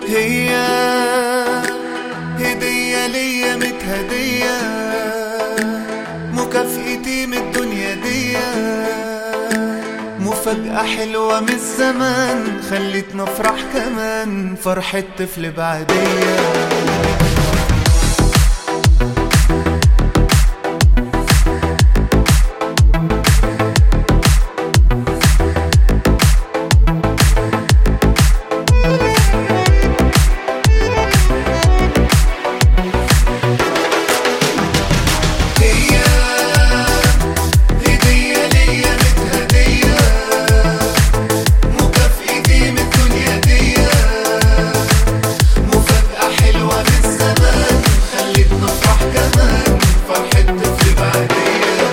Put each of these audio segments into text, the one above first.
هي هدية ليا متهدية مكافئتي من الدنيا دي مفاجأة حلوة من الزمان خلتنا نفرح كمان فرحة طفل بعدية هي هدية ليا متهدية مكافئتي من الدنيا دي مفاجأة حلوة من الزمان خلتنا نفرح كمان فرحة طفل بعدية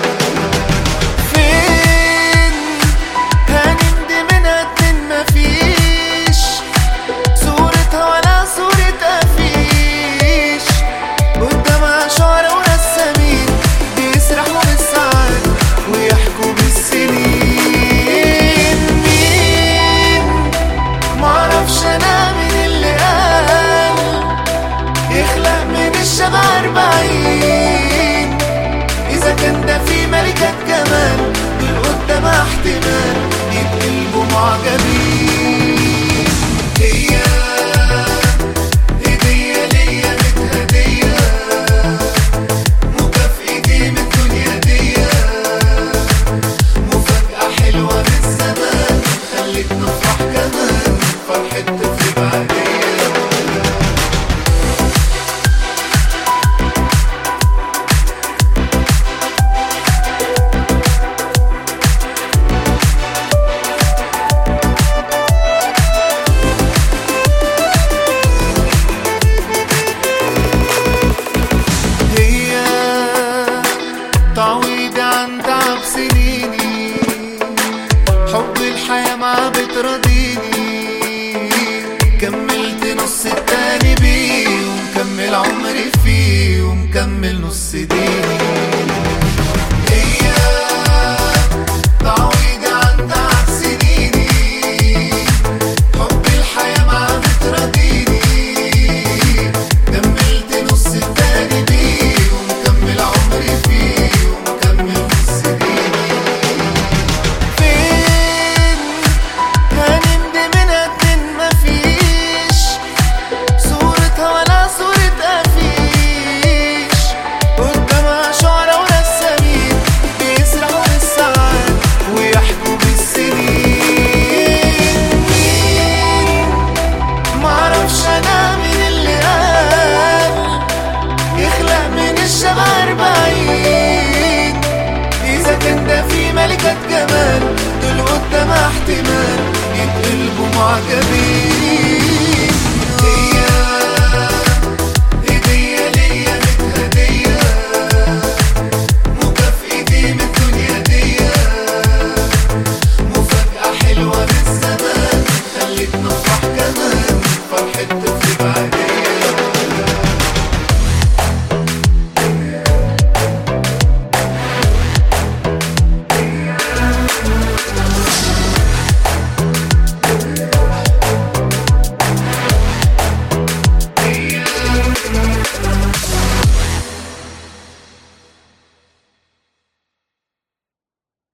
فين هنمضي منها اتنين مفيش صورتها ولا صورة أفيش قدامها شعراء ورسامين بيسرحوا بالساعات ويحكوا بالسنين مين معرفش أنا مين اللي قال يخلق من الشبع أربعين إذا كان ده في ملكة جمال دول قدامها احتمال يتقلبوا معجبين هي هدية ليا متهدية مكافئتي من الدنيا دي مفاجأة حلوة من الزمان خلتنا نفرح كمان فرحة طفل بعدية هي تعويض عن تعب سنيني حب الحياة ما بترضيني كملت نص التاني بيه ومكمل عمري فيه ومكمل نص ديني هي تعويض عن تعب سنيني حب الحياة ما بترضيني كملت نص التاني بيه ومكمل عمري فيه ومكمل نص ديني فين هنمضي منها اتنين مفيش صورتها ولا صورة أفيش قدامها شعراء ورسامين بيسرحوا بالساعات ويحكوا بالسنين مين معرفش أنا مين اللي قال يخلق من الشبع أربعين إذا كان ده في ملكة جمال دول قدامها احتمال يتقلبوا معجبين